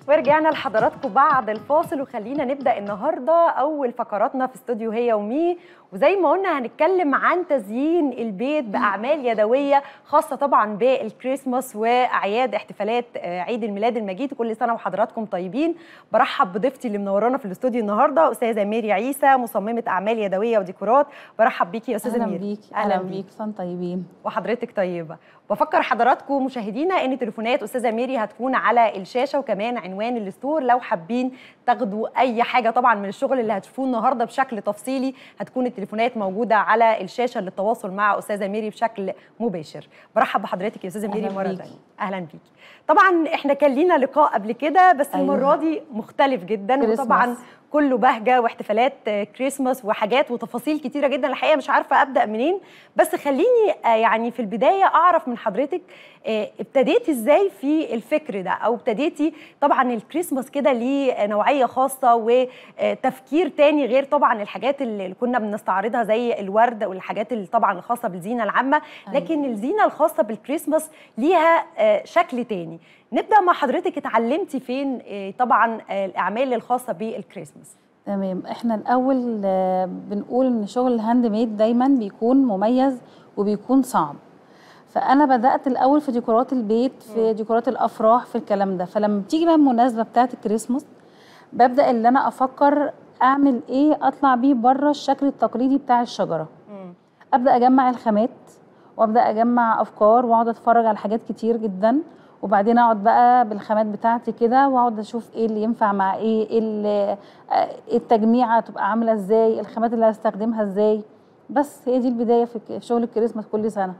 ورجعنا لحضراتكم بعد الفاصل وخلينا نبدا النهارده اول فقراتنا في استوديو هي ومي وزي ما قلنا هنتكلم عن تزيين البيت باعمال يدويه خاصه طبعا بالكريسماس واعياد احتفالات آه، عيد الميلاد المجيد كل سنه وحضراتكم طيبين برحب بضيفتي اللي منورانا في الاستوديو النهارده استاذه ميري عيسى مصممه اعمال يدويه وديكورات برحب بيكي يا استاذه اهلا ميري بيك اهلا بيك سنة طيبين وحضرتك طيبه بفكر حضراتكم مشاهدينا ان تليفونات استاذه ميري هتكون على الشاشه وكمان عنوان الستور لو حابين تاخدوا اي حاجه طبعا من الشغل اللي هتشوفوه النهارده بشكل تفصيلي هتكون التليفونات موجوده على الشاشه للتواصل مع استاذه ميري بشكل مباشر برحب بحضرتك يا استاذه ميري أهلاً مره بيكي. ثانيه اهلا بيكي طبعا احنا كان لينا لقاء قبل كده بس أيوة. المره دي مختلف جدا كريسماس. وطبعا كله بهجه واحتفالات آه، كريسماس وحاجات وتفاصيل كتيره جدا الحقيقه مش عارفه ابدا منين بس خليني آه، يعني في البدايه اعرف من حضرتك آه، ابتديتي ازاي في الفكر ده او ابتديتي طبعا الكريسماس كده ليه نوعيه خاصه وتفكير تاني غير طبعا الحاجات اللي كنا بنستعرضها زي الورد والحاجات اللي طبعا الخاصه بالزينه العامه أيوة. لكن الزينه الخاصه بالكريسماس ليها آه، شكل تاني نبدا مع حضرتك اتعلمتي فين آه، طبعا آه، الاعمال الخاصه بالكريسماس تمام احنا الاول آه، بنقول ان شغل الهاند ميد دايما بيكون مميز وبيكون صعب فانا بدات الاول في ديكورات البيت في ديكورات الافراح في الكلام ده فلما بتيجي بقى المناسبه بتاعه الكريسماس ببدا ان انا افكر اعمل ايه اطلع بيه بره الشكل التقليدي بتاع الشجره ابدا اجمع الخامات وابدا اجمع افكار واقعد اتفرج على حاجات كتير جدا وبعدين اقعد بقى بالخامات بتاعتي كده واقعد اشوف ايه اللي ينفع مع ايه ايه اللي- آه، التجميعه تبقى عامله ازاي الخامات اللي هستخدمها ازاي بس هي دي البدايه في ك- في شغل الكريسماس كل سنه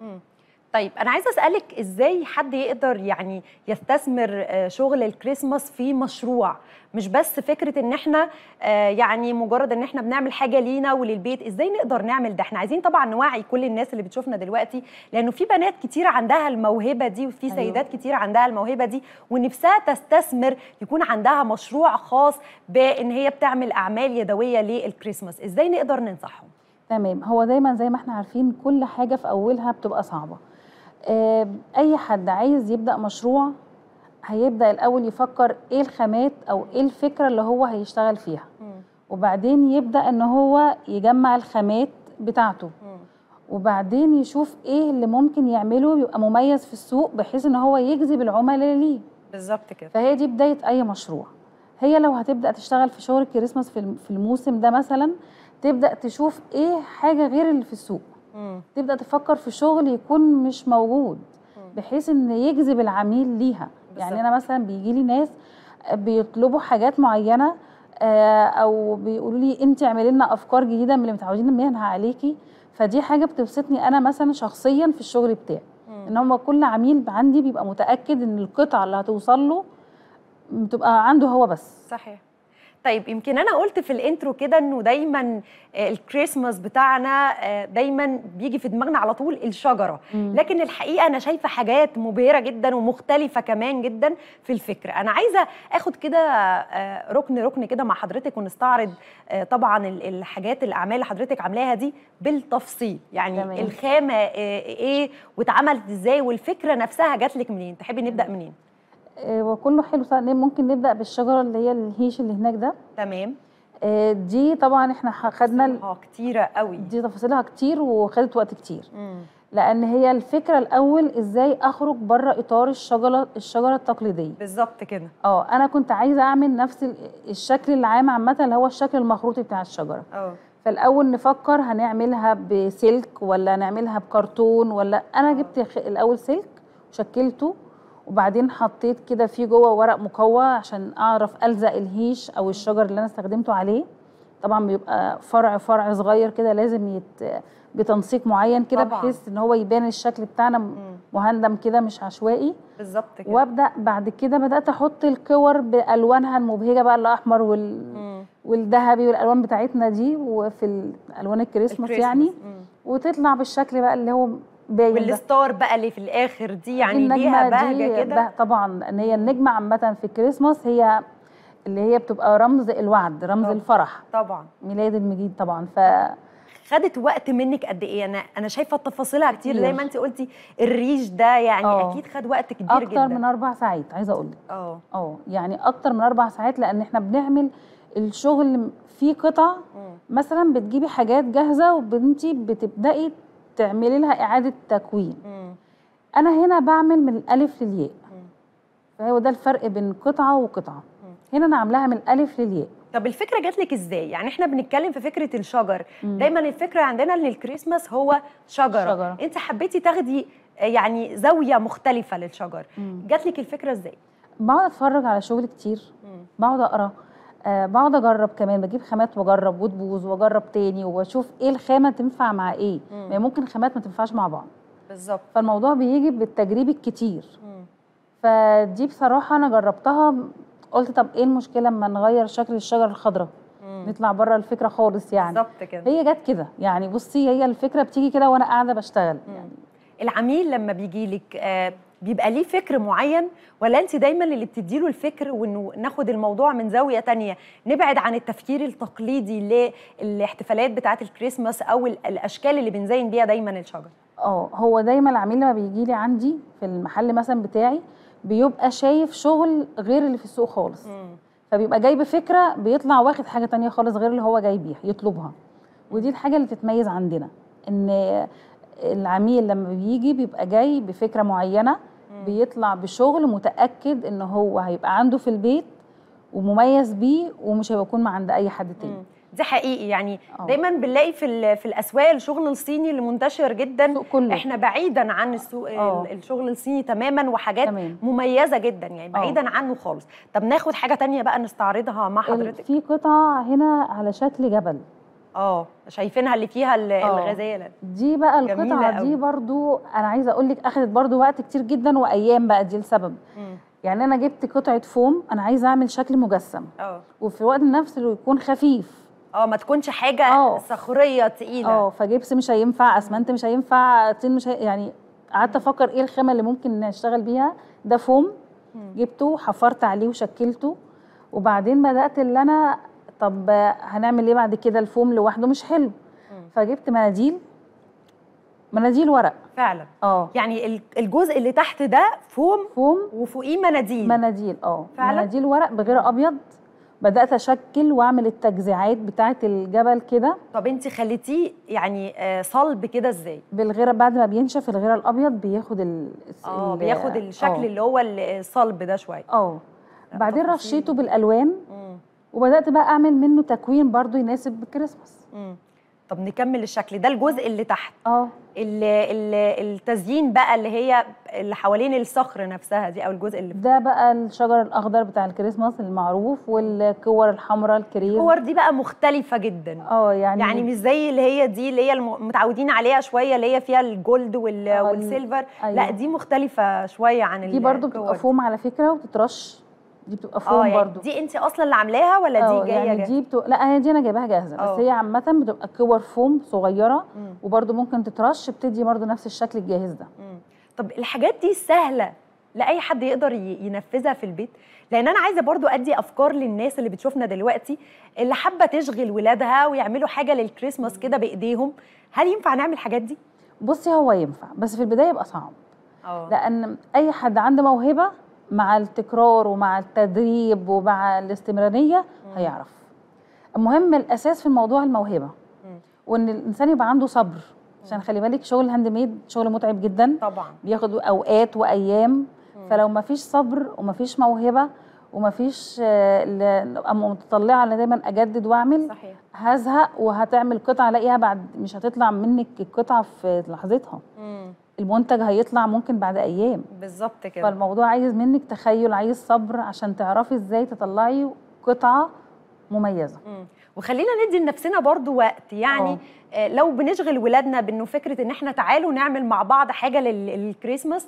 طيب انا عايزه اسالك ازاي حد يقدر يعني يستثمر آه، شغل الكريسماس في مشروع مش بس فكره ان احنا آه، يعني مجرد ان احنا بنعمل حاجه لينا وللبيت ازاي نقدر نعمل ده احنا عايزين طبعا نوعي كل الناس اللي بتشوفنا دلوقتي لانه في بنات كتير عندها الموهبه دي وفي أيوة. سيدات كتير عندها الموهبه دي ونفسها تستثمر يكون عندها مشروع خاص بان هي بتعمل اعمال يدويه للكريسماس ازاي نقدر ننصحهم تمام هو دايما زي ما احنا عارفين كل حاجه في اولها بتبقى صعبه آه، اي حد عايز يبدا مشروع هيبدا الاول يفكر ايه الخامات او ايه الفكره اللي هو هيشتغل فيها وبعدين يبدا ان هو يجمع الخامات بتاعته وبعدين يشوف ايه اللي ممكن يعمله يبقى مميز في السوق بحيث ان هو يجذب العملاء ليه بالظبط كده فهي دي بدايه اي مشروع هي لو هتبدا تشتغل في شغل الكريسماس في الم- في الموسم ده مثلا تبدا تشوف ايه حاجه غير اللي في السوق تبدا تفكر في شغل يكون مش موجود بحيث ان يجذب العميل ليها يعني بالظبط. انا مثلا بيجي لي ناس بيطلبوا حاجات معينه آه، او بيقولوا لي انت اعملي لنا افكار جديده من اللي متعودين منها عليكي فدي حاجه بتبسطني انا مثلا شخصيا في الشغل بتاعي ان هم كل عميل عندي بيبقى متاكد ان القطعه اللي هتوصل له بتبقى عنده هو بس صحيح طيب يمكن انا قلت في الانترو كده انه دايما آه، الكريسماس بتاعنا آه، دايما بيجي في دماغنا على طول الشجره مم. لكن الحقيقه انا شايفه حاجات مبهره جدا ومختلفه كمان جدا في الفكر انا عايزه اخد كده آه، ركن ركن كده مع حضرتك ونستعرض آه، طبعا ال- الحاجات الاعمال اللي حضرتك عاملاها دي بالتفصيل يعني تمام. الخامه آه، ايه واتعملت ازاي والفكره نفسها جات لك منين تحبي نبدا منين آه، وكله حلو صح- ممكن نبدا بالشجره اللي هي الهيش اللي هناك ده تمام آه، دي طبعا احنا ح- خدنا ال- اه كتيره قوي دي تفاصيلها كتير وخدت وقت كتير مم. لان هي الفكره الاول ازاي اخرج بره اطار الشجره الشجره التقليديه بالظبط كده اه انا كنت عايزه اعمل نفس ال- الشكل العام عامه اللي هو الشكل المخروطي بتاع الشجره اه فالاول نفكر هنعملها بسلك ولا نعملها بكرتون ولا انا جبت خ- الاول سلك وشكلته وبعدين حطيت كده فيه جوه ورق مقوى عشان اعرف الزق الهيش او الشجر اللي انا استخدمته عليه طبعا بيبقى فرع فرع صغير كده لازم يت بتنسيق معين كده طبعاً. بحيث ان هو يبان الشكل بتاعنا م- مم. مهندم كده مش عشوائي بالظبط كده وابدا بعد كده بدات احط الكور بالوانها المبهجه بقى الاحمر وال مم. والذهبي والالوان بتاعتنا دي وفي ال- الوان الكريسماس يعني مم. وتطلع بالشكل بقى اللي هو باين ده والستار بقى اللي في الاخر دي يعني النجمة ليها دي بهجه كده ده طبعا ان هي النجمه عامه في الكريسماس هي اللي هي بتبقى رمز الوعد رمز طبعا. الفرح طبعا ميلاد المجيد طبعا ف خدت وقت منك قد ايه انا انا شايفه تفاصيلها كتير كتير. زي ما انت قلتي الريش ده يعني آه. اكيد خد وقت كبير اكتر جدا من اربع ساعات عايزه اقول لك اه اه يعني اكتر من اربع ساعات لان احنا بنعمل الشغل فيه قطع مم. مثلا بتجيبي حاجات جاهزه وبنتي بتبداي تعملي لها اعاده تكوين مم. انا هنا بعمل من الالف للياء مم. فهو ده الفرق بين قطعه وقطعه هنا انا عاملاها من الالف للياء طب الفكره جات لك ازاي يعني احنا بنتكلم في فكره الشجر مم. دايما الفكره عندنا ان الكريسماس هو شجره, شجرة. انت حبيتي تاخدي آه، يعني زاويه مختلفه للشجر مم. جات لك الفكره ازاي بقعد اتفرج على شغل كتير بقعد اقرا آه بقعد اجرب كمان بجيب خامات واجرب وتبوظ واجرب تاني واشوف ايه الخامه تنفع مع ايه مم. ما ممكن خامات ما تنفعش مع بعض بالظبط فالموضوع بيجي بالتجريب الكتير فدي بصراحه انا جربتها قلت طب ايه المشكله اما نغير شكل الشجره الخضراء نطلع بره الفكره خالص يعني بالظبط كده هي جت كده يعني بصي هي الفكره بتيجي كده وانا قاعده بشتغل يعني العميل لما بيجي لك آه، بيبقى ليه فكر معين ولا انت دايما اللي بتديله الفكر وانه ناخد الموضوع من زاويه تانية نبعد عن التفكير التقليدي للاحتفالات بتاعه الكريسماس او ال- الاشكال اللي بنزين بيها دايما الشجر اه هو دايما العميل لما بيجي لي عندي في المحل مثلا بتاعي بيبقى شايف شغل غير اللي في السوق خالص فبيبقى جاي بفكره بيطلع واخد حاجه تانية خالص غير اللي هو جاي بيها يطلبها ودي الحاجه اللي تتميز عندنا ان العميل لما بيجي بيبقى جاي بفكره معينه بيطلع بشغل متاكد ان هو هيبقى عنده في البيت ومميز بيه ومش هيبقى يكون مع عند اي حد تاني مم. دي حقيقي يعني آه. دايما بنلاقي في ال- في الاسواق الشغل الصيني اللي منتشر جدا السوق كله. احنا بعيدا عن السوق آه. ال- الشغل الصيني تماما وحاجات تمام. مميزه جدا يعني بعيدا عنه خالص طب ناخد حاجه تانية بقى نستعرضها مع ال- حضرتك في قطعه هنا على شكل جبل اه شايفينها اللي فيها ال- آه. الغزاله دي بقى جميلة القطعه أوي. دي برضو انا عايزه اقول لك اخذت برضو وقت كتير جدا وايام بقى دي السبب مم. يعني انا جبت قطعه فوم انا عايزه اعمل شكل مجسم اه وفي الوقت نفسه يكون خفيف اه ما تكونش حاجه آه. صخريه تقيله اه فجبس مش هينفع اسمنت مش هينفع طين مش هي... يعني قعدت افكر ايه الخامه اللي ممكن نشتغل بيها ده فوم جبته حفرت عليه وشكلته وبعدين بدات اللي انا طب هنعمل ايه بعد كده الفوم لوحده مش حلو فجبت مناديل مناديل ورق فعلا اه يعني ال- الجزء اللي تحت ده فوم فوم وفوقيه مناديل مناديل اه فعلا؟ مناديل ورق بغير ابيض بدات اشكل واعمل التجزيعات بتاعه الجبل كده طب انت خليتيه يعني آه، صلب كده ازاي بالغيره بعد ما بينشف الغيره الابيض بياخد ال اه ال- بياخد الشكل آه. اللي هو الصلب ده شويه اه بعدين تفاصيل. رشيته بالالوان مم. وبدات بقى اعمل منه تكوين برضو يناسب الكريسماس مم. طب نكمل الشكل ده الجزء اللي تحت اه ال- ال- التزيين بقى اللي هي اللي حوالين الصخر نفسها دي او الجزء اللي ده بقى الشجر الاخضر بتاع الكريسماس المعروف والكور الحمراء الكريز الكور دي بقى مختلفه جدا اه يعني يعني مش زي اللي هي دي اللي هي الم- متعودين عليها شويه اللي هي فيها الجولد وال- آه، ال- والسيلفر أيوة. لا دي مختلفه شويه عن دي برضو الكور بتبقى فوم على فكره وتترش دي بتبقى فوم اه يعني برضو دي انت اصلا اللي عاملاها ولا اه دي جايه يعني جاهزة؟ دي بتو... لا هي دي انا جايباها جاهزه اه. بس هي عامه بتبقى كور فوم صغيره مم. وبرضو ممكن تترش بتدي برضو نفس الشكل الجاهز ده مم. طب الحاجات دي سهله لاي حد يقدر ي- ينفذها في البيت لان انا عايزه برضو ادي افكار للناس اللي بتشوفنا دلوقتي اللي حابه تشغل ولادها ويعملوا حاجه للكريسماس كده بايديهم هل ينفع نعمل الحاجات دي بصي هو ينفع بس في البدايه يبقى صعب اه لان اي حد عنده موهبه مع التكرار ومع التدريب ومع الاستمراريه هيعرف المهم الاساس في الموضوع الموهبه مم. وان الانسان يبقى عنده صبر عشان خلي بالك شغل الهاند ميد شغل متعب جدا طبعا بياخد اوقات وايام فلو ما فيش صبر وما فيش موهبه وما فيش آه، ل- ابقى متطلعه ان دايما اجدد واعمل صحيح هزهق وهتعمل قطعه الاقيها بعد مش هتطلع منك القطعه في لحظتها مم. المنتج هيطلع ممكن بعد ايام بالظبط كده فالموضوع عايز منك تخيل عايز صبر عشان تعرفي ازاي تطلعي قطعه مميزه مم. وخلينا ندي لنفسنا برضو وقت يعني آه، لو بنشغل ولادنا بانه فكره ان احنا تعالوا نعمل مع بعض حاجه لل- للكريسماس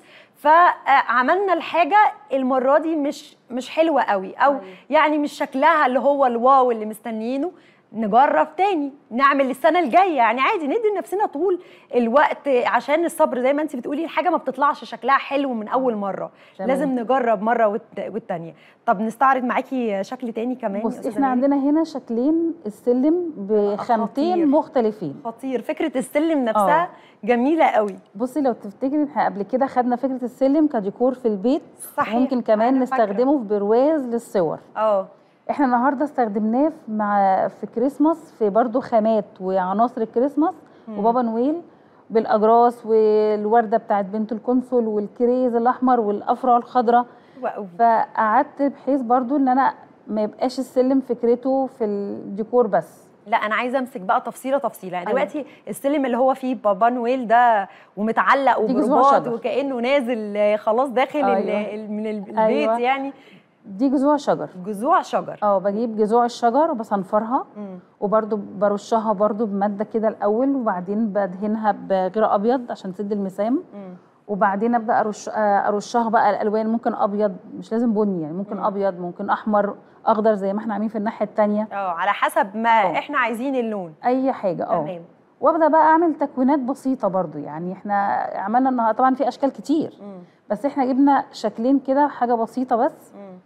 فعملنا الحاجه المره دي مش مش حلوه قوي او أيوة. يعني مش شكلها اللي هو الواو اللي مستنيينه نجرب تاني نعمل السنه الجايه يعني عادي ندي لنفسنا طول الوقت عشان الصبر زي ما انت بتقولي الحاجه ما بتطلعش شكلها حلو من اول مره تمام. لازم نجرب مره والت- والتانيه طب نستعرض معاكي شكل تاني كمان يا بص أستاذة احنا ميري؟ عندنا هنا شكلين السلم خطير. بخامتين مختلفين خطير فكره السلم نفسها آه. جميله قوي بصي لو تفتكري احنا قبل كده خدنا فكره السلم كديكور في البيت صحيح. ممكن كمان أنا فاكرة. نستخدمه في برواز للصور اه احنا النهارده استخدمناه في- مع في كريسماس في برضو خامات وعناصر الكريسماس وبابا نويل بالاجراس والورده بتاعت بنت القنصل والكريز الاحمر والافرع الخضراء وقوي. فقعدت بحيث برضو ان انا ما يبقاش السلم فكرته في الديكور بس لا انا عايزه امسك بقى تفصيله تفصيله يعني أيوة. دلوقتي السلم اللي هو فيه بابا نويل ده ومتعلق دي جذوع وبرباط شجر. وكانه نازل آه، خلاص داخل ال- أيوة. ال- من البيت أيوة. يعني دي جذوع شجر جذوع شجر اه بجيب جذوع الشجر وبصنفرها مم. وبرضو برشها برضو بماده كده الاول وبعدين بدهنها بغير ابيض عشان تدي المسام مم. وبعدين ابدا ارش آه، ارشها بقى الالوان ممكن ابيض مش لازم بني يعني ممكن مم. ابيض ممكن احمر اخضر زي ما احنا عاملين في الناحيه الثانيه اه على حسب ما آه. احنا عايزين اللون اي حاجه اه تمام وابدا بقى اعمل تكوينات بسيطه برضو يعني احنا عملنا النهارده طبعا في اشكال كتير مم. بس احنا جبنا شكلين كده حاجه بسيطه بس مم.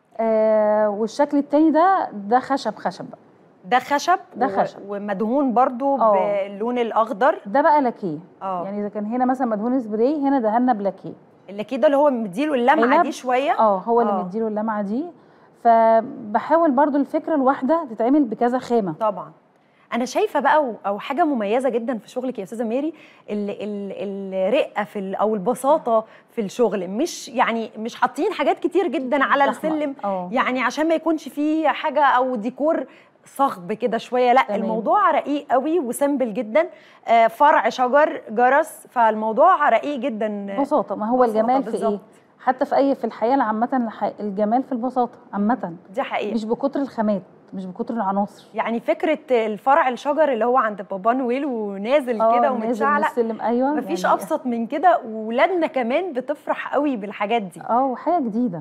آه والشكل التاني ده ده خشب خشب بقى ده خشب ده و- خشب. ومدهون برضو آه. باللون الاخضر ده بقى لاكيه اه يعني اذا كان هنا مثلا مدهون سبراي هنا دهنا بلاكيه اللي كده اللي هو مديله اللمعه علب. دي شويه اه هو اللي آه. مديله اللمعه دي فبحاول برضو الفكره الواحده تتعمل بكذا خامه طبعا انا شايفه بقى و- او حاجه مميزه جدا في شغلك يا استاذه ميري ال ال الرقه في ال- او البساطه في الشغل مش يعني مش حاطين حاجات كتير جدا على زحمة. السلم اه يعني عشان ما يكونش فيه حاجه او ديكور صخب كده شويه لا تمام. الموضوع رقيق قوي وسمبل جدا آه، فرع شجر جرس فالموضوع رقيق جدا بساطه ما هو بساطة الجمال في ايه بالظبط. حتى في اي في الحياه العامه الح- الجمال في البساطه عامه دي حقيقه مش بكتر الخامات مش بكتر العناصر يعني فكره الفرع الشجر اللي هو عند بابا نويل ونازل آه، كده نازل من ومتشعلق السلم ايوه مفيش يعني ابسط من كده وولادنا كمان بتفرح قوي بالحاجات دي اه وحاجه جديده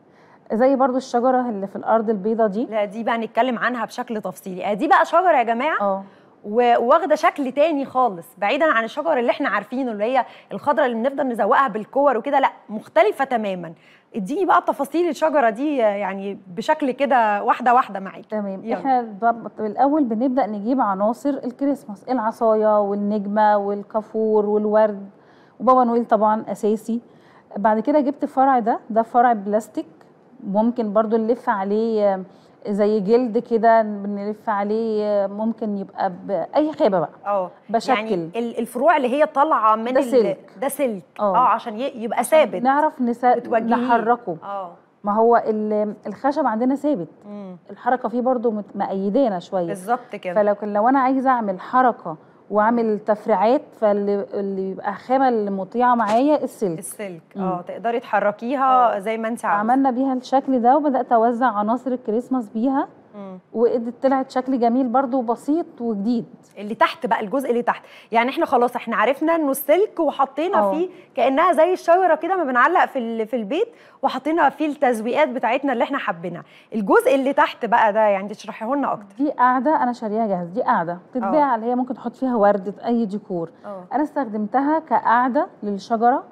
زي برضو الشجره اللي في الارض البيضه دي لا دي بقى نتكلم عنها بشكل تفصيلي آه، دي بقى شجره يا جماعه اه و- واخده شكل تاني خالص بعيدا عن الشجر اللي احنا عارفينه اللي هي الخضره اللي بنفضل نزوقها بالكور وكده لا مختلفه تماما اديني بقى تفاصيل الشجره دي آه، يعني بشكل كده واحده واحده معاكي تمام يلا. احنا ب- الاول بنبدا نجيب عناصر الكريسماس العصايه والنجمه والكافور والورد وبابا نويل طبعا اساسي بعد كده جبت الفرع ده ده فرع بلاستيك ممكن برضو نلف عليه آه، زي جلد كده بنلف عليه آه، ممكن يبقى باي خيبه بقى اه بشكل. يعني ال- الفروع اللي هي طالعه من ده ال- سلك. ده سلك آه. اه عشان ي- يبقى ثابت نعرف نسا... بتوجهيه. نحركه اه ما هو ال- الخشب عندنا ثابت مم. الحركه فيه برضو مت- مأيدانا شويه بالظبط كده فلو كان لو انا عايزه اعمل حركه واعمل تفريعات فاللي اللي يبقى الخامه اللي مطيعه معايا السلك السلك مم. اه تقدري تحركيها آه. زي ما انت عاوزه عملنا بيها الشكل ده وبدات اوزع عناصر الكريسماس بيها مم. وقدرت طلعت شكل جميل برضو بسيط وجديد اللي تحت بقى الجزء اللي تحت يعني احنا خلاص احنا عرفنا انه السلك وحطينا اه. فيه كانها زي الشجره كده ما بنعلق في ال- في البيت وحطينا فيه التزويقات بتاعتنا اللي احنا حابينها الجزء اللي تحت بقى ده يعني تشرحيه لنا اكتر دي قاعده انا شاريها جاهز دي قاعده تتباع اللي هي ممكن تحط فيها ورد اي ديكور اه انا استخدمتها كقاعده للشجره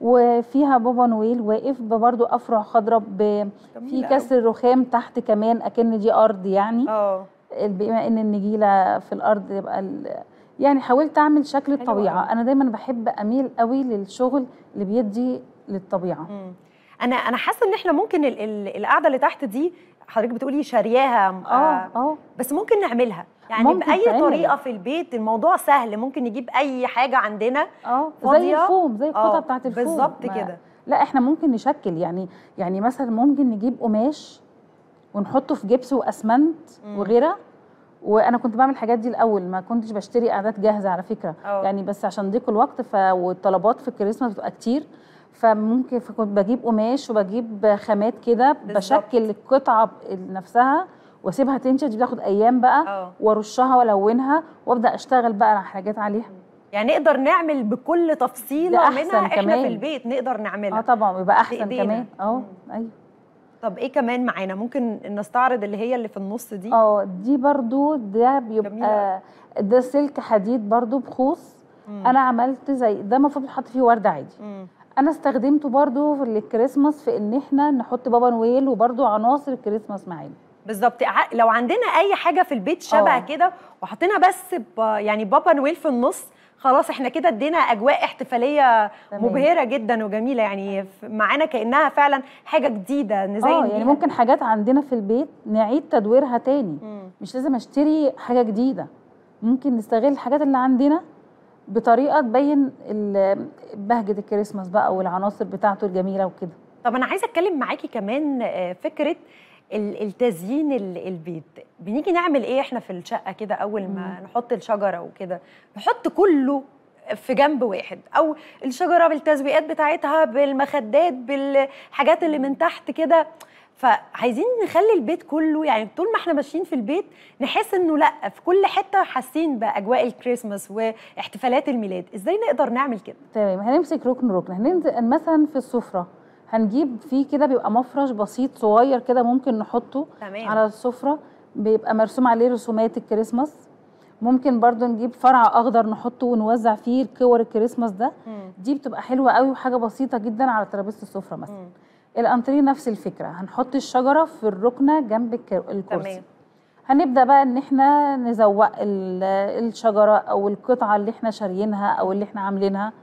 وفيها بابا نويل واقف برضو افرع خضراء ب- في جميلة أوي. كسر رخام تحت كمان اكن دي ارض يعني اه بما ان النجيله في الارض يبقى ال- يعني حاولت اعمل شكل حلو الطبيعه أوي. انا دايما بحب اميل قوي للشغل اللي بيدي للطبيعه مم. انا انا حاسه ان احنا ممكن ال- ال- القعده اللي تحت دي حضرتك بتقولي شارياها اه اه بس ممكن نعملها يعني ممكن باي تعمل. طريقه في البيت الموضوع سهل ممكن نجيب اي حاجه عندنا اه زي فاضية. الفوم زي القطعه آه، بتاعت الفوم بالظبط ما- كده لا احنا ممكن نشكل يعني يعني مثلا ممكن نجيب قماش ونحطه في جبس واسمنت مم. وغيره وانا كنت بعمل الحاجات دي الاول ما كنتش بشتري قعدات جاهزه على فكره أه. يعني بس عشان ضيق الوقت ف... والطلبات في الكريسماس بتبقى كتير فممكن فكنت بجيب قماش وبجيب خامات كده بالظبط. بشكل القطعه نفسها واسيبها تنشف دي بتاخد ايام بقى اه وارشها والونها وابدا اشتغل بقى على حاجات عليها يعني نقدر نعمل بكل تفصيله ده منها أحسن احنا كمان. في البيت نقدر اه نعملها طبعا ويبقى احسن بإيدينا. كمان اه مم. ايوه طب ايه كمان معانا ممكن نستعرض اللي هي اللي في النص دي اه دي برضو ده جميلة. بيبقى ده سلك حديد برضو بخوص مم. انا عملت زي ده المفروض يتحط فيه ورد عادي مم. انا استخدمته برضو في الكريسماس في ان احنا نحط بابا نويل وبرضو عناصر الكريسماس معانا بالظبط ع- لو عندنا اي حاجه في البيت شبه آه. كده وحطينا بس ب... يعني بابا نويل في النص خلاص احنا كده ادينا اجواء احتفاليه تمام. مبهره جدا وجميله يعني ف- معانا كانها فعلا حاجه جديده نزين اه يعني بيها. ممكن حاجات عندنا في البيت نعيد تدويرها تاني مم. مش لازم اشتري حاجه جديده ممكن نستغل الحاجات اللي عندنا بطريقه تبين ال- بهجه الكريسماس بقى والعناصر بتاعته الجميله وكده طب انا عايزه اتكلم معاكي كمان آه، فكره ال- التزيين ال- البيت بنيجي نعمل ايه احنا في الشقه كده اول ما نحط الشجره وكده نحط كله في جنب واحد او الشجره بالتزويقات بتاعتها بالمخدات بالحاجات اللي من تحت كده فعايزين نخلي البيت كله يعني طول ما احنا ماشيين في البيت نحس انه لا في كل حته حاسين باجواء الكريسماس واحتفالات الميلاد ازاي نقدر نعمل كده تمام هنمسك ركن ركن هننزل مثلا في السفره هنجيب فيه كده بيبقى مفرش بسيط صغير كده ممكن نحطه تمام. على السفره بيبقى مرسوم عليه رسومات الكريسماس ممكن برضو نجيب فرع اخضر نحطه ونوزع فيه كور الكريسماس ده مم. دي بتبقى حلوه قوي وحاجه بسيطه جدا على ترابيزه السفره مثلا مم. الانتريه نفس الفكره هنحط الشجره في الركنه جنب الك- الكرسي تمام. هنبدا بقى ان احنا نزوق ال- الشجره او القطعه اللي احنا شاريينها او اللي احنا عاملينها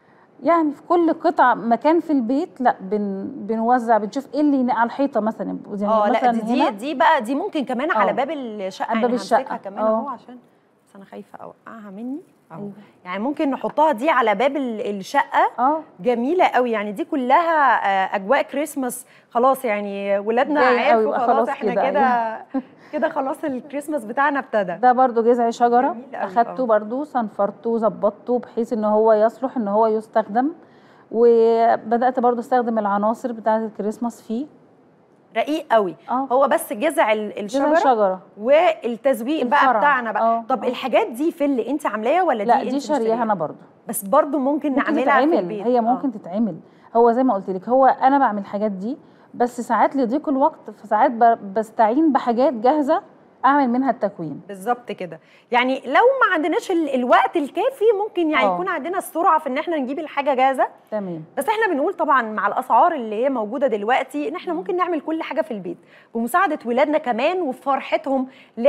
يعني في كل قطعه مكان في البيت لا بن بنوزع بنشوف ايه اللي على الحيطه مثلا يعني اه لا مثلا دي دي, هنا دي بقى دي ممكن كمان على آه. باب الشقه على يعني باب الشقة. همسكها كمان آه. اهو عشان بس انا خايفه اوقعها مني اهو أيوة. يعني ممكن نحطها دي على باب ال- الشقه اه جميله قوي يعني دي كلها آه، اجواء كريسماس خلاص يعني ولادنا باين قوي عرفوا بقى خلاص خلاص احنا كده، كده كده خلاص الكريسماس بتاعنا ابتدى ده برضو جذع شجره جميل قوي، اخدته آه. برضو صنفرته وظبطته بحيث ان هو يصلح ان هو يستخدم وبدات برضو استخدم العناصر بتاعه الكريسماس فيه رقيق قوي اه هو بس جذع ال- جذع الشجره شجره والتزويق بقى الفرع. بتاعنا بقى آه، طب آه. الحاجات دي في اللي انت عاملاها ولا دي لا انت دي شارياها مشترياها؟ انا برضو بس برضو ممكن, ممكن نعملها في تتعمل البيت هي آه. ممكن تتعمل هو زي ما قلت لك هو انا بعمل الحاجات دي بس ساعات لضيق الوقت فساعات ب- بستعين بحاجات جاهزه اعمل منها التكوين بالظبط كده يعني لو ما عندناش ال- الوقت الكافي ممكن يعني آه. يكون عندنا السرعه في ان احنا نجيب الحاجه جاهزه تمام بس احنا بنقول طبعا مع الاسعار اللي هي موجوده دلوقتي ان احنا ممكن نعمل كل حاجه في البيت بمساعده ولادنا كمان وفرحتهم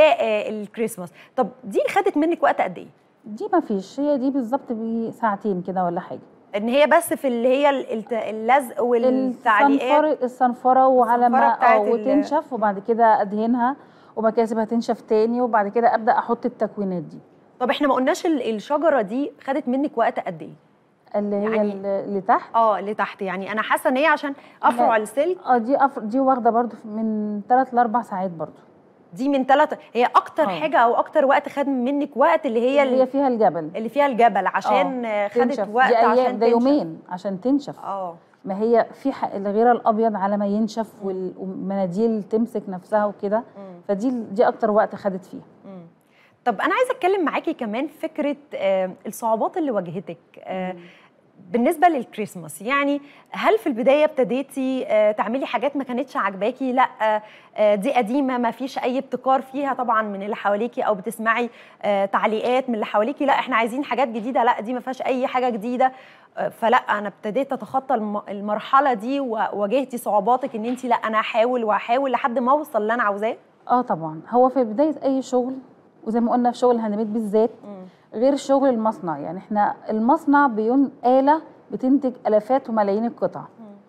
للكريسماس طب دي خدت منك وقت قد ايه دي ما فيش هي دي بالظبط بساعتين كده ولا حاجه ان هي بس في اللي هي ال- الت- اللزق والتعليقات الصنفرة الصنفرة وعلى الصنفرة ما بتاعت اه ال- وتنشف وبعد كده ادهنها وبعد كده اسيبها تنشف تاني وبعد كده ابدا احط التكوينات دي طب احنا ما قلناش ال- الشجره دي خدت منك وقت قد ايه اللي هي يعني- اللي اللي تحت اه اللي تحت يعني انا حاسه ان هي عشان افرع لا. السلك اه دي أفر دي واخده برضو من 3 ل 4 ساعات برضو دي من ثلاثة هي اكتر آه. حاجه او اكتر وقت خد منك وقت اللي هي اللي هي ال- فيها الجبل اللي فيها الجبل عشان آه، خدت تنشف. وقت دي ايام عشان ده تنشف. يومين عشان تنشف اه ما هي في ح- الغيره الابيض على ما ينشف وال- والمناديل تمسك نفسها وكده مم. فدي دي اكتر وقت خدت فيها مم. طب انا عايزه اتكلم معاكي كمان في فكره آه، الصعوبات اللي واجهتك آه، بالنسبه للكريسماس يعني هل في البدايه ابتديتي آه، تعملي حاجات ما كانتش عاجباكي لا آه، آه، دي قديمه ما فيش اي ابتكار فيها طبعا من اللي حواليكي او بتسمعي آه، تعليقات من اللي حواليكي لا احنا عايزين حاجات جديده لا دي ما فيهاش اي حاجه جديده آه، فلا انا ابتديت اتخطى الم- المرحله دي وواجهتي صعوباتك ان انت لا انا هحاول وهحاول لحد ما اوصل اللي انا عاوزاه اه طبعا هو في بدايه اي شغل وزي ما قلنا في شغل الهاند ميد بالذات غير شغل المصنع يعني احنا المصنع بيون آلة بتنتج آلافات وملايين القطع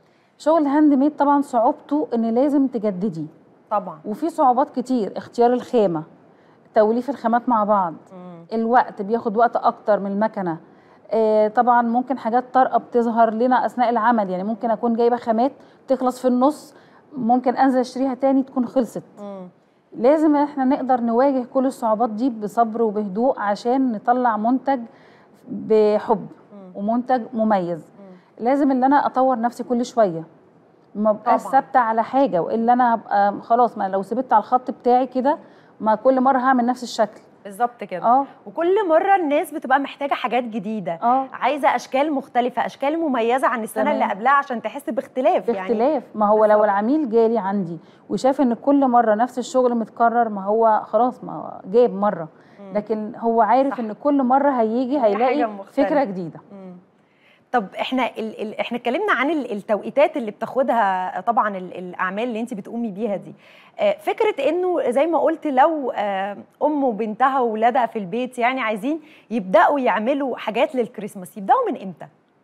شغل الهاند ميد طبعا صعوبته ان لازم تجددي طبعا وفي صعوبات كتير اختيار الخامة توليف الخامات مع بعض الوقت بياخد وقت اكتر من المكنة آه طبعا ممكن حاجات طارئة بتظهر لنا اثناء العمل يعني ممكن اكون جايبة خامات تخلص في النص ممكن انزل اشتريها تاني تكون خلصت لازم احنا نقدر نواجه كل الصعوبات دي بصبر وبهدوء عشان نطلع منتج بحب ومنتج مميز لازم ان انا اطور نفسي كل شويه ما ابقاش طبعاً. ثابته على حاجه والا انا هبقى خلاص ما لو سبت على الخط بتاعي كده ما كل مره هعمل نفس الشكل بالظبط كده اه وكل مره الناس بتبقى محتاجه حاجات جديده اه عايزه اشكال مختلفه اشكال مميزه عن السنه تمام. اللي قبلها عشان تحس باختلاف يعني باختلاف ما هو لو بالظبط. العميل جالي عندي وشاف ان كل مره نفس الشغل متكرر ما هو خلاص ما هو جايب مره مم. لكن هو عارف صح. ان كل مره هيجي حاجة هيلاقي مختلفة. فكره جديده مم. طب احنا ال ال احنا اتكلمنا عن ال- التوقيتات اللي بتاخدها طبعا ال الاعمال اللي انت بتقومي بيها دي آه، فكره انه زي ما قلت لو آه، ام وبنتها وولادها في البيت يعني عايزين يبداوا يعملوا حاجات للكريسماس يبداوا من امتى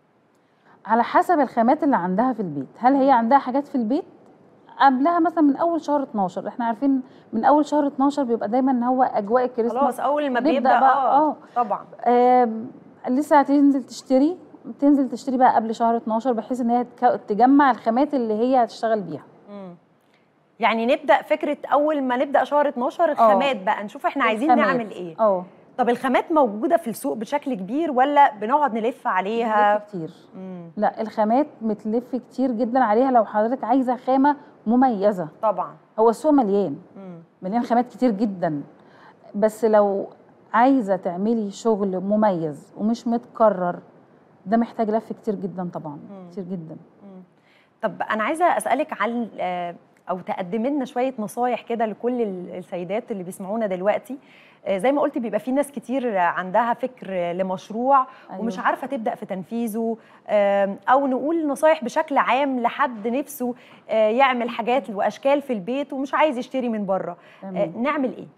على حسب الخامات اللي عندها في البيت هل هي عندها حاجات في البيت قبلها مثلا من اول شهر 12 احنا عارفين من اول شهر 12 بيبقى دايما ان هو اجواء الكريسماس خلاص اول ما نبدأ بيبدا بقى، اه آه. طبعا آم، لسه هتنزل تشتري تنزل تشتري بقى قبل شهر 12 بحيث ان هي تك- تجمع الخامات اللي هي هتشتغل بيها مم. يعني نبدا فكره اول ما نبدا شهر 12 الخامات بقى نشوف احنا عايزين الخامات. نعمل ايه اه طب الخامات موجوده في السوق بشكل كبير ولا بنقعد نلف عليها بتلف كتير مم. لا الخامات متلف كتير جدا عليها لو حضرتك عايزه خامه مميزه طبعا هو السوق مليان مم. مليان خامات كتير جدا بس لو عايزه تعملي شغل مميز ومش متكرر ده محتاج لف كتير جدا طبعا مم. كتير جدا مم. طب انا عايزه اسالك عن آه، او تقدمي لنا شويه نصايح كده لكل ال- السيدات اللي بيسمعونا دلوقتي آه، زي ما قلتي بيبقى في ناس كتير عندها فكر لمشروع أيوة. ومش عارفه تبدا في تنفيذه آم، او نقول نصايح بشكل عام لحد نفسه آه، يعمل حاجات واشكال في البيت ومش عايز يشتري من بره آه، تمام. نعمل ايه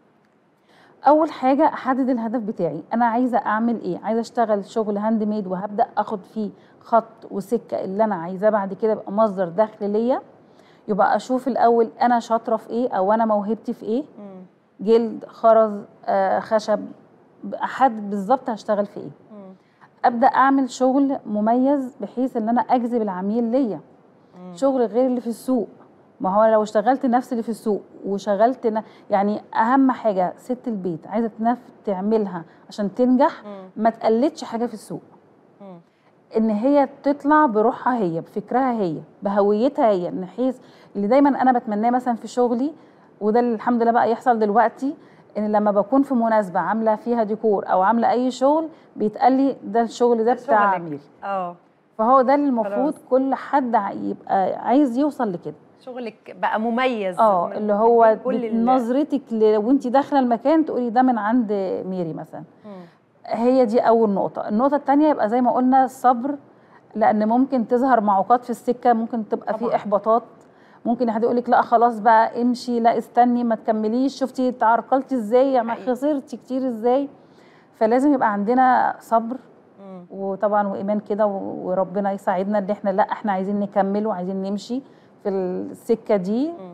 اول حاجه احدد الهدف بتاعي انا عايزه اعمل ايه عايزه اشتغل شغل هاند ميد وهبدا اخد فيه خط وسكه اللي انا عايزاه بعد كده يبقى مصدر دخل ليا يبقى اشوف الاول انا شاطره في ايه او انا موهبتي في ايه مم. جلد خرز آه خشب احدد بالظبط هشتغل في ايه مم. ابدا اعمل شغل مميز بحيث ان انا اجذب العميل ليا مم. شغل غير اللي في السوق ما هو لو اشتغلت نفس اللي في السوق وشغلت ن... يعني اهم حاجه ست البيت عايزه تنف... تعملها عشان تنجح مم. ما تقلدش حاجه في السوق مم. ان هي تطلع بروحها هي بفكرها هي بهويتها هي من حيث اللي دايما انا بتمناه مثلا في شغلي وده اللي الحمد لله بقى يحصل دلوقتي ان لما بكون في مناسبه عامله فيها ديكور او عامله اي شغل بيتقال لي ده الشغل ده بتاع شغلك. عميل اه فهو ده اللي المفروض خلاص. كل حد ع- يبقى عايز يوصل لكده شغلك بقى مميز اه من- اللي من هو بين كل بت- ال- نظرتك ل... وانت داخله المكان تقولي ده من عند ميري مثلا مم. هي دي اول نقطه النقطه الثانيه يبقى زي ما قلنا الصبر لان ممكن تظهر معوقات في السكه ممكن تبقى طبعاً. في احباطات ممكن حد يقول لك لا خلاص بقى امشي لا استني ما تكمليش شفتي تعرقلتي ازاي ما حقيقي. خسرتي كتير ازاي فلازم يبقى عندنا صبر مم. وطبعا وايمان كده و- وربنا يساعدنا ان احنا لا احنا عايزين نكمل وعايزين نمشي في السكه دي مم.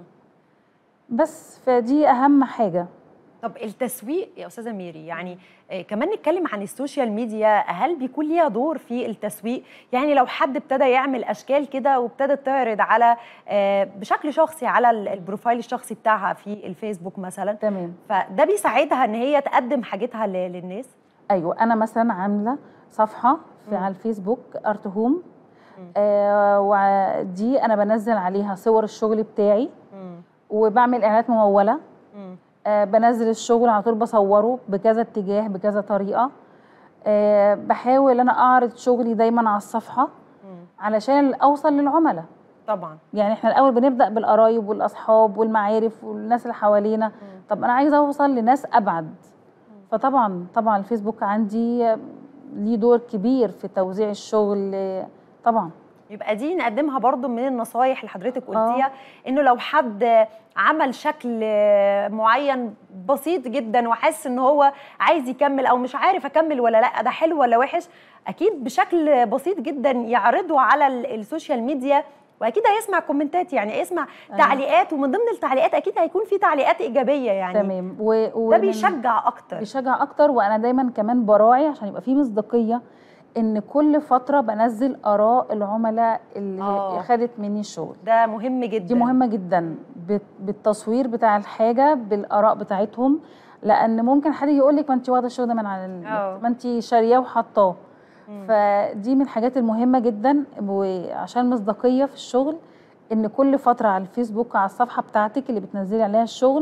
بس فدي اهم حاجه طب التسويق يا استاذه ميري يعني آه، كمان نتكلم عن السوشيال ميديا هل بيكون ليها دور في التسويق يعني لو حد ابتدى يعمل اشكال كده وابتدت تعرض على آه، بشكل شخصي على ال- البروفايل الشخصي بتاعها في الفيسبوك مثلا تمام فده بيساعدها ان هي تقدم حاجتها ل- للناس ايوه انا مثلا عامله صفحه في مم. على الفيسبوك ارت هوم مم. آه ودي انا بنزل عليها صور الشغل بتاعي مم. وبعمل اعلانات مموله مم. آه بنزل الشغل على طول بصوره بكذا اتجاه بكذا طريقه آه بحاول انا اعرض شغلي دايما على الصفحه مم. علشان اوصل للعملاء طبعا يعني احنا الاول بنبدا بالقرايب والاصحاب والمعارف والناس اللي حوالينا طب انا عايزه اوصل لناس ابعد فطبعا طبعا الفيسبوك عندي ليه دور كبير في توزيع الشغل طبعا يبقى دي نقدمها برضو من النصايح اللي حضرتك قلتيها انه لو حد عمل شكل معين بسيط جدا وحاسس ان هو عايز يكمل او مش عارف اكمل ولا لا ده حلو ولا وحش اكيد بشكل بسيط جدا يعرضه على ال- السوشيال ميديا واكيد هيسمع كومنتات يعني يسمع أيوة. تعليقات ومن ضمن التعليقات اكيد هيكون في تعليقات ايجابيه يعني تمام و... ده ومن- بيشجع اكتر بيشجع اكتر وانا دايما كمان براعي عشان يبقى في مصداقيه ان كل فتره بنزل اراء العملاء اللي آه. خدت مني الشغل ده مهم جدا دي مهمه جدا بت- بالتصوير بتاع الحاجه بالاراء بتاعتهم لان ممكن حد يقول لك ما انت واخده الشغل ده من على آه. النت ما انت شارياه وحطاه مم. فدي من الحاجات المهمه جدا وعشان مصداقيه في الشغل ان كل فتره على الفيسبوك على الصفحه بتاعتك اللي بتنزلي عليها الشغل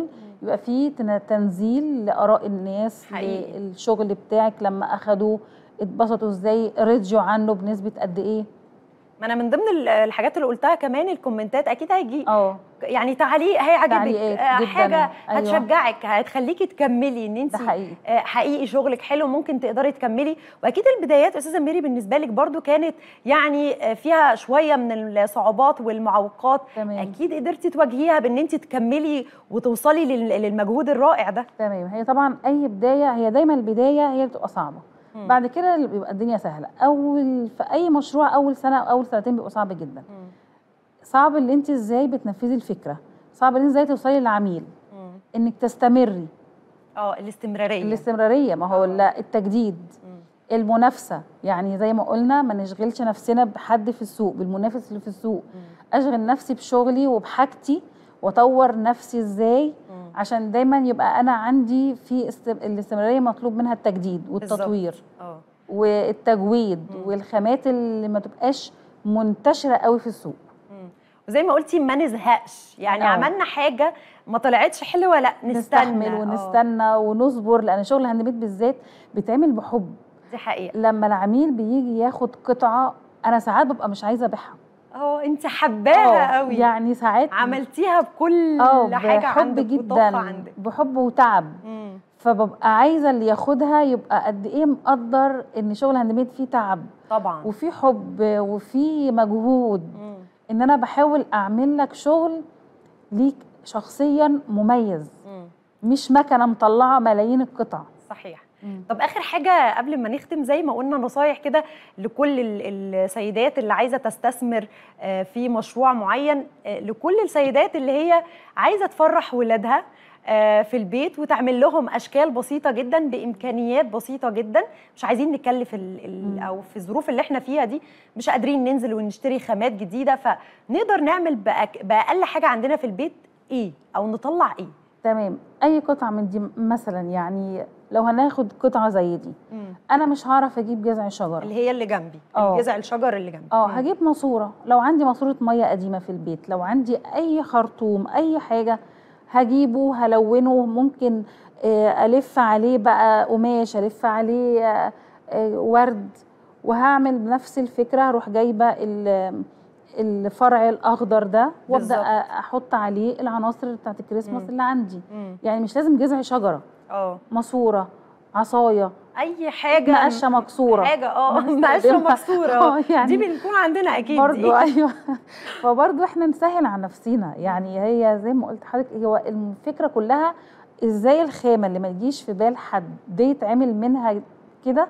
يبقى في تن- تنزيل لاراء الناس حقيقي. للشغل بتاعك لما اخدوه اتبسطوا ازاي رضيوا عنه بنسبه قد ايه ما انا من ضمن ال- الحاجات اللي قلتها كمان الكومنتات اكيد هيجي اه يعني تعليق هيعجبك تعليقات آه، جداً. حاجه أيوة. هتشجعك هتخليكي تكملي ان انت ده حقيقي آه، حقيقي شغلك حلو ممكن تقدري تكملي واكيد البدايات استاذه ميري بالنسبه لك برضو كانت يعني آه، فيها شويه من الصعوبات والمعوقات تمام اكيد قدرتي تواجهيها بان انت تكملي وتوصلي لل- للمجهود الرائع ده تمام هي طبعا اي بدايه هي دايما البدايه هي اللي بتبقى صعبه مم. بعد كده اللي بيبقى الدنيا سهله اول في اي مشروع اول سنه او اول سنتين بيبقى صعب جدا مم. صعب اللي انت ازاي بتنفذي الفكره صعب اللي انت ازاي توصلي للعميل مم. انك تستمري اه الاستمراريه الاستمراريه ما هو آه. لا التجديد مم. المنافسه يعني زي ما قلنا ما نشغلش نفسنا بحد في السوق بالمنافس اللي في السوق مم. اشغل نفسي بشغلي وبحاجتي واطور نفسي ازاي مم. عشان دايما يبقى انا عندي في است... الاستمراريه مطلوب منها التجديد والتطوير اه والتجويد مم. والخامات اللي ما تبقاش منتشره قوي في السوق مم. وزي ما قلتي ما نزهقش يعني آه. عملنا حاجه ما طلعتش حلوه لا نستنى نستحمل آه، ونستنى ونصبر لان شغل الهاند ميد بالذات بيتعمل بحب دي حقيقه لما العميل بيجي ياخد قطعه انا ساعات ببقى مش عايزه ابيعها اه انت حباها قوي يعني ساعات عملتيها بكل اه حاجه بحب عندك وطاقة جدا عندك بحب وتعب مم. فببقى عايزه اللي ياخدها يبقى قد ايه مقدر ان شغل الهاند ميد فيه تعب طبعا وفي حب وفي مجهود مم. ان انا بحاول اعمل لك شغل ليك شخصيا مميز مم. مش مكنه مطلعه ملايين القطع صحيح طب اخر حاجه قبل ما نختم زي ما قلنا نصايح كده لكل ال- السيدات اللي عايزه تستثمر آه، في مشروع معين آه، لكل السيدات اللي هي عايزه تفرح ولادها آه، في البيت وتعمل لهم اشكال بسيطه جدا بامكانيات بسيطه جدا مش عايزين نكلف ال ال مم. او في الظروف اللي احنا فيها دي مش قادرين ننزل ونشتري خامات جديده فنقدر نعمل بأك- باقل حاجه عندنا في البيت ايه او نطلع ايه تمام اي قطعه من دي مثلا يعني لو هناخد قطعه زي دي مم. انا مش هعرف اجيب جذع شجره اللي هي اللي جنبي آه. الجذع الشجر اللي جنبي اه مم. هجيب ماسوره لو عندي ماسوره ميه قديمه في البيت لو عندي اي خرطوم اي حاجه هجيبه هلونه ممكن آه، الف عليه بقى قماش الف عليه آه، آه، ورد وهعمل بنفس الفكره هروح جايبه ال- الفرع الاخضر ده وابدا بالظبط. أ- احط عليه العناصر بتاعت الكريسماس مم. اللي عندي مم. يعني مش لازم جذع شجره اه ماسوره عصايه اي حاجه مقشه مكسوره حاجه اه بنستخدمها. مقشه مكسوره آه، آه، يعني دي بنكون عندنا اكيد برضو دي. ايوه فبرضو احنا نسهل على نفسنا يعني هي زي ما قلت لحضرتك هو الفكره كلها ازاي الخامه اللي ما تجيش في بال حد دي يتعمل منها كده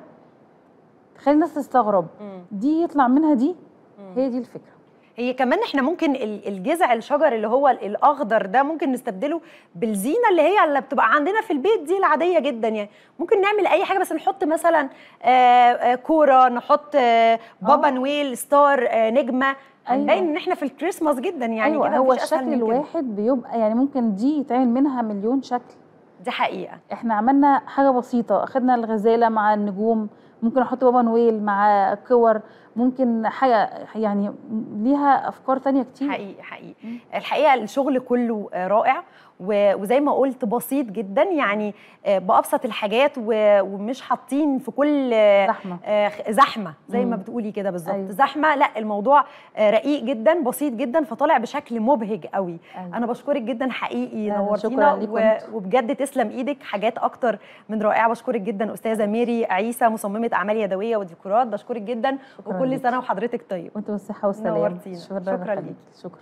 تخلي الناس تستغرب مم. دي يطلع منها دي مم. هي دي الفكره هي كمان احنا ممكن ال- الجذع الشجر اللي هو ال- الاخضر ده ممكن نستبدله بالزينه اللي هي اللي بتبقى عندنا في البيت دي العاديه جدا يعني ممكن نعمل اي حاجه بس نحط مثلا آه، آه، كوره نحط آه، بابا آه. نويل ستار آه، نجمه هنبين أيوة. ان احنا في الكريسماس جدا يعني ايوه كده هو مفيش أسهل الشكل من كده. الواحد بيبقى يعني ممكن دي يتعمل منها مليون شكل دي حقيقه احنا عملنا حاجه بسيطه اخدنا الغزاله مع النجوم ممكن احط بابا نويل مع كور ممكن حاجه يعني ليها افكار تانية كتير حقيقي حقيقي مم. الحقيقه الشغل كله آه، رائع و- وزي ما قلت بسيط جدا يعني آه، بابسط الحاجات و- ومش حاطين في كل آه، زحمه آه، خ- زحمه زي ما مم. بتقولي كده بالظبط أيوة. زحمه لا الموضوع آه، رقيق جدا بسيط جدا فطالع بشكل مبهج قوي أيوة. انا بشكرك جدا حقيقي أنا نورتينا شكراً ليكم و- انتوا. وبجد تسلم ايدك حاجات اكتر من رائعه بشكرك جدا استاذه ميري عيسى مصممه اعمال يدويه وديكورات بشكرك جدا شكراً وكل ليك. سنه وحضرتك طيب وانتم بالصحه والسلامه نورتينا. شكراً حبيبتي. ليك. شكرا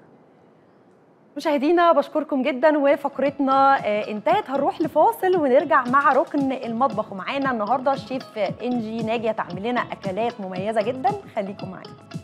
مشاهدينا بشكركم جدا وفقرتنا آه، انتهت هنروح لفاصل ونرجع مع ركن المطبخ ومعانا النهارده الشيف انجي ناجيه تعمل لنا اكلات مميزه جدا خليكم معانا